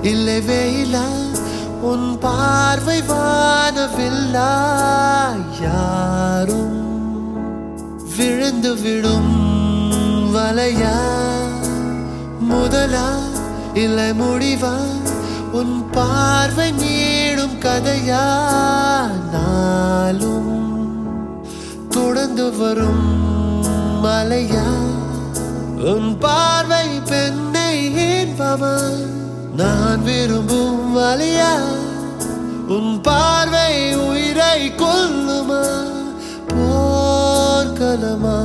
இல்லை வெயிலா உன் பார்வை வானவில்லா யாரும் விழுந்து விடும் வலையா முதலா இல்லை முடிவா உன் பார்வை நீடும் கதையா நாளும் தொடர்ந்து வரும் மலையா உன் பார்வை பெண்ணை ஏன்பமா நான் விரும்பும் வலியா உன் பார்வை உயிரை கொல்லுமா போர்க்களமா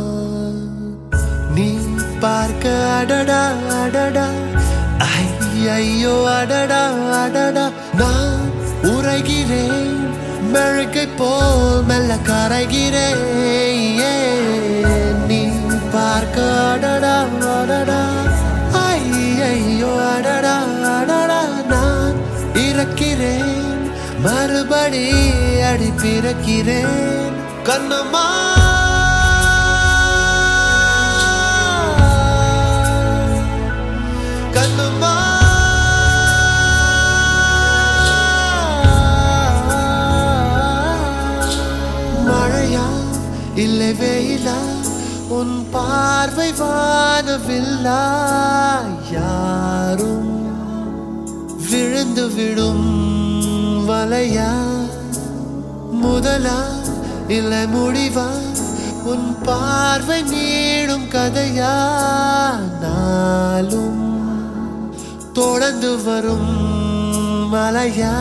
நீ பார்க்க அடடா அடடா ஐயோ அடடா அடடா நான் உரைகிறேன் மெழுகை போல் மெல்ல கரைகிறேன் ஏன் நீ பார்க்க அடடா அடடா ஐயோ அடடா அடடா நான் இறக்கிறேன் மறுபடி அடி பிறக்கிறேன் கண்ணம்மா கண்ணம்மா மழையா இல்லை வெயிலா உன் பார்வை வானவில்லா யாரும் விழுந்து விடும் வலையா முதலா இல்லை முடிவா உன் பார்வை நீடும் கதையா நாளும் தொடர்ந்து வரும் மலையா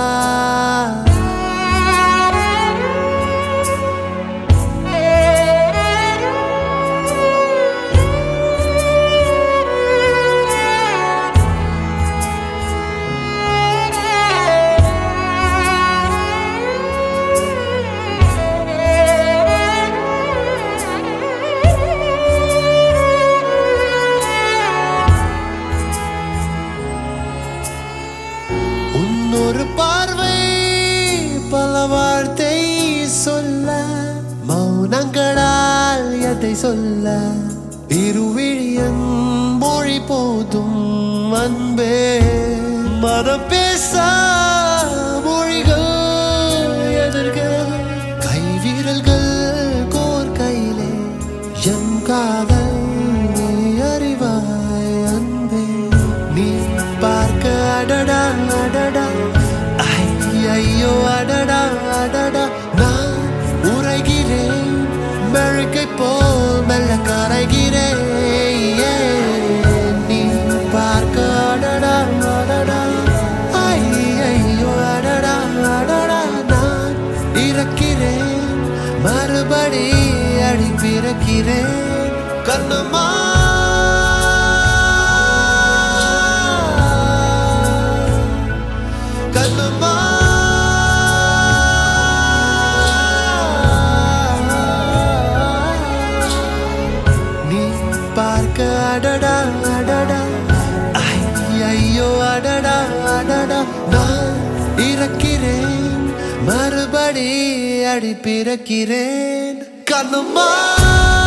உன்னொரு பார்வை பல வார்த்தை சொல்ல மௌனங்களால் எதை சொல்ல இருவிழியன் மொழி போதும் அன்பே மனம் பேச மொழிகள் எதிர்க கைவிரல்கள் கோர் கையிலே என் காதல் நீ அறிவாய் அன்பே நீ பார்க்க அடடா அடடா ஐயோ அடடா அடடா நான் உரைகிறேன் மெழுகை போல் மெல்ல கரைகிறேன் ஏன் நீ பார்க்க அடடா அடடா ஐயோ அடடா அடடா நான் இறக்கிறேன் மறுபடி அடி பிறக்கிறேன் கண்ணம்மா கண்ணம்மா நீ பார்க்க அடடா அடடா ஐயோ அடடா அடடா நான் இறக்கிறேன் மறுபடி அடி பிறக்கிறேன் கண்ணம்மா